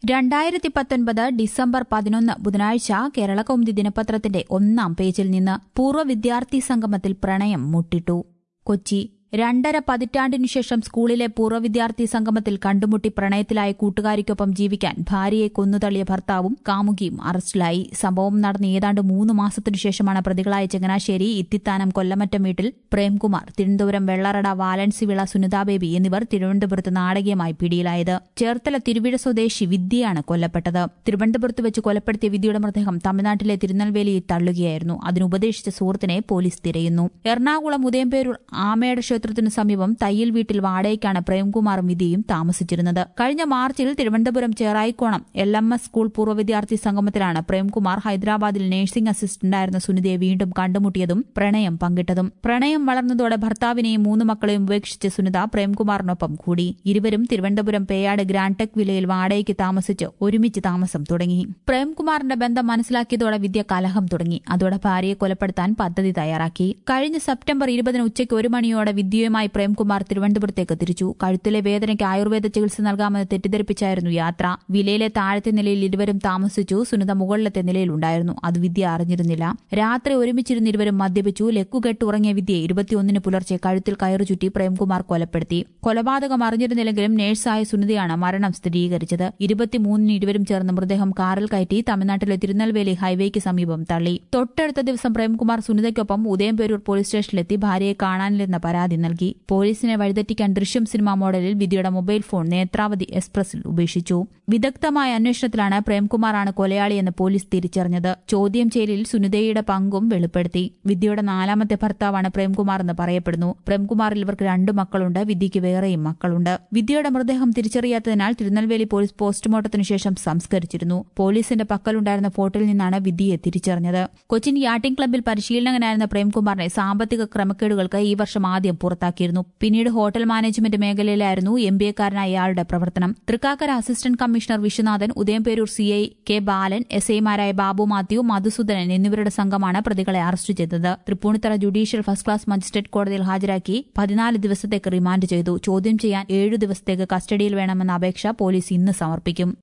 രണ്ടായിരത്തി പത്തൊൻപത് ഡിസംബർ പതിനൊന്ന് ബുധനാഴ്ച കേരള കൗമുദി ദിനപത്രത്തിന്റെ ഒന്നാം പേജിൽ നിന്ന് പൂർവ്വ വിദ്യാർത്ഥി സംഗമത്തിൽ പ്രണയം മുട്ടിട്ടു കൊച്ചി രണ്ടര പതിറ്റാണ്ടിനു ശേഷം സ്കൂളിലെ പൂർവ്വ വിദ്യാർത്ഥി സംഗമത്തിൽ കണ്ടുമുട്ടി പ്രണയത്തിലായ കൂട്ടുകാരിക്കൊപ്പം ജീവിക്കാൻ ഭാര്യയെ കൊന്നുതള്ളിയ ഭർത്താവും കാമുകിയും അറസ്റ്റിലായി സംഭവം നടന്ന് ഏതാണ്ട് മൂന്ന് മാസത്തിനു ശേഷമാണ് പ്രതികളായ ചങ്ങനാശ്ശേരി ഇത്തിത്താനം കൊല്ലമറ്റം വീട്ടിൽ പ്രേംകുമാർ തിരുവനന്തപുരം വെള്ളറട വാലൻസി വിള സുനിതാ ബേബി എന്നിവർ തിരുവനന്തപുരത്ത് നാടകീയമായി പിടിയിലായത് ചേർത്തല തിരുവിഴ സ്വദേശി വിദ്യയാണ് കൊല്ലപ്പെട്ടത് തിരുവനന്തപുരത്ത് വെച്ച് കൊലപ്പെടുത്തിയ വിദ്യയുടെ മൃതദേഹം തമിഴ്നാട്ടിലെ തിരുനെൽവേലിയിൽ തള്ളുകയായിരുന്നു അതിനുപദേശിച്ച സുഹൃത്തിനെ പോലീസ് തിരയുന്നു എറണാകുളം ഉദയംപേരൂർ ആമേട ക്ഷേത്രത്തിനു സമീപം തയ്യൽ വീട്ടിൽ വാടകയ്ക്കാണ് പ്രേംകുമാറും വിധിയും താമസിച്ചിരുന്നത് കഴിഞ്ഞ മാർച്ചിൽ Thiruvananthapuram Cherayikkonam L M S school പൂർവ്വ വിദ്യാർത്ഥി സംഗമത്തിലാണ് പ്രേംകുമാർ ഹൈദരാബാദിൽ നഴ്സിംഗ് അസിസ്റ്റന്റായിരുന്ന സുനിതയെ വീണ്ടും കണ്ടുമുട്ടിയതും പ്രണയം പങ്കിട്ടതും പ്രണയം വളർന്നതോടെ ഭർത്താവിനെയും മൂന്ന് മക്കളെയും ഉപേക്ഷിച്ച് സുനിത പ്രേംകുമാറിനൊപ്പം കൂടി ഇരുവരും തിരുവനന്തപുരം പേയാട് ഗ്രാൻഡ് ടെക് വില്ലയിൽ വാടകയ്ക്ക് താമസിച്ച് ഒരുമിച്ച് താമസം തുടങ്ങി പ്രേംകുമാറിന്റെ ബന്ധം മനസ്സിലാക്കിയതോടെ വിദ്യ കലഹം തുടങ്ങി അതോടെ ഭാര്യയെ കൊലപ്പെടുത്താൻ പദ്ധതി തയ്യാറാക്കി കഴിഞ്ഞ സെപ്റ്റംബർ ഇരുപതിന് ഉച്ചയ്ക്ക് ഒരു മണിയോടെ വിദ്യയുമായി പ്രേംകുമാർ തിരുവനന്തപുരത്തേക്ക് തിരിച്ചു കഴുത്തിലെ വേദനയ്ക്ക് ആയുർവേദ ചികിത്സ നൽകാമെന്ന് തെറ്റിദ്ധരിപ്പിച്ചായിരുന്നു യാത്ര വിലയിലെ താഴത്തെ നിലയിൽ ഇരുവരും താമസിച്ചു സുനിത മുകളിലത്തെ നിലയിലുണ്ടായിരുന്നു അത് വിദ്യ അറിഞ്ഞിരുന്നില്ല രാത്രി ഒരുമിച്ചിരുന്ന് ഇരുവരും മദ്യപിച്ചു ലക്കുകെട്ട് ഉറങ്ങിയ വിദ്യയെ ഇരുപത്തിയൊന്നിന് പുലർച്ചെ കഴുത്തിൽ കയറു ചുറ്റി പ്രേംകുമാർ കൊലപ്പെടുത്തി കൊലപാതകം അറിഞ്ഞിരുന്നില്ലെങ്കിലും നഴ്സായ സുനിതയാണ് മരണം സ്ഥിരീകരിച്ചത് ഇരുപത്തിമൂന്നിന് ഇരുവരും ചേർന്ന് മൃതദേഹം കാറിൽ കയറ്റി തമിഴ്നാട്ടിലെ തിരുനെൽവേലി ഹൈവേക്ക് സമീപം തള്ളി തൊട്ടടുത്ത ദിവസം പ്രേംകുമാർ സുനിതയ്ക്കൊപ്പം ഉദയംപേരൂർ പോലീസ് സ്റ്റേഷനിലെത്തി ഭാര്യയെ കാണാനില്ലെന്ന പരാതി നൽകി പോലീസിനെ വഴിതെറ്റിക്കാൻ ദൃശ്യം സിനിമാ മോഡലിൽ വിധിയുടെ മൊബൈൽ ഫോൺ നേത്രാവതി എക്സ്പ്രസിൽ ഉപേക്ഷിച്ചു വിദഗ്ധമായ അന്വേഷണത്തിലാണ് പ്രേംകുമാറാണ് കൊലയാളിയെന്ന് പോലീസ് തിരിച്ചറിഞ്ഞത് ചോദ്യം ചെയ്യലിൽ സുനിതയുടെ പങ്കും വെളിപ്പെടുത്തി വിദ്യയുടെ നാലാമത്തെ ഭർത്താവാണ് പ്രേംകുമാർ എന്ന് പറയപ്പെടുന്നു പ്രേംകുമാറിൽ ഇവർക്ക് രണ്ടു മക്കളുണ്ട് വിദ്യയ്ക്ക് വേറെയും മക്കളുണ്ട് വിദ്യയുടെ മൃതദേഹം തിരിച്ചറിയാത്തതിനാൽ തിരുനെൽവേലി പോലീസ് പോസ്റ്റ്മോർട്ടത്തിനു ശേഷം സംസ്കരിച്ചിരുന്നു പോലീസിന്റെ പക്കലുണ്ടായിരുന്ന ഫോട്ടോയിൽ നിന്നാണ് വിദ്യയെ തിരിച്ചറിഞ്ഞത് കൊച്ചിൻ യാട്ടിംഗ് ക്ലബ്ബിൽ പരിശീലകനായിരുന്ന പ്രേംകുമാറിനെ സാമ്പത്തിക ക്രമക്കേടുകൾക്ക് ഈ വർഷം ആദ്യം പുറത്താക്കിയിരുന്നു പിന്നീട് ഹോട്ടൽ മാനേജ്മെന്റ് മേഖലയിലായിരുന്നു എം ബി എക്കാരനായ ഇയാളുടെ പ്രവർത്തനം Thrikkakara assistant commissioner Viswanathan Udayamperoor C I K Balan S ഐമാരായ ബാബു മാത്യു മധുസൂദനൻ എന്നിവരുടെ സംഘമാണ് പ്രതികളെ അറസ്റ്റ് ചെയ്തത് Tripunithura judicial first class magistrate കോടതിയിൽ ഹാജരാക്കി പതിനാല് ദിവസത്തേക്ക് റിമാൻഡ് ചെയ്തു ചോദ്യം ചെയ്യാൻ ഏഴു ദിവസത്തേക്ക് കസ്റ്റഡിയിൽ വേണമെന്ന അപേക്ഷ പോലീസ് ഇന്ന് സമർപ്പിക്കും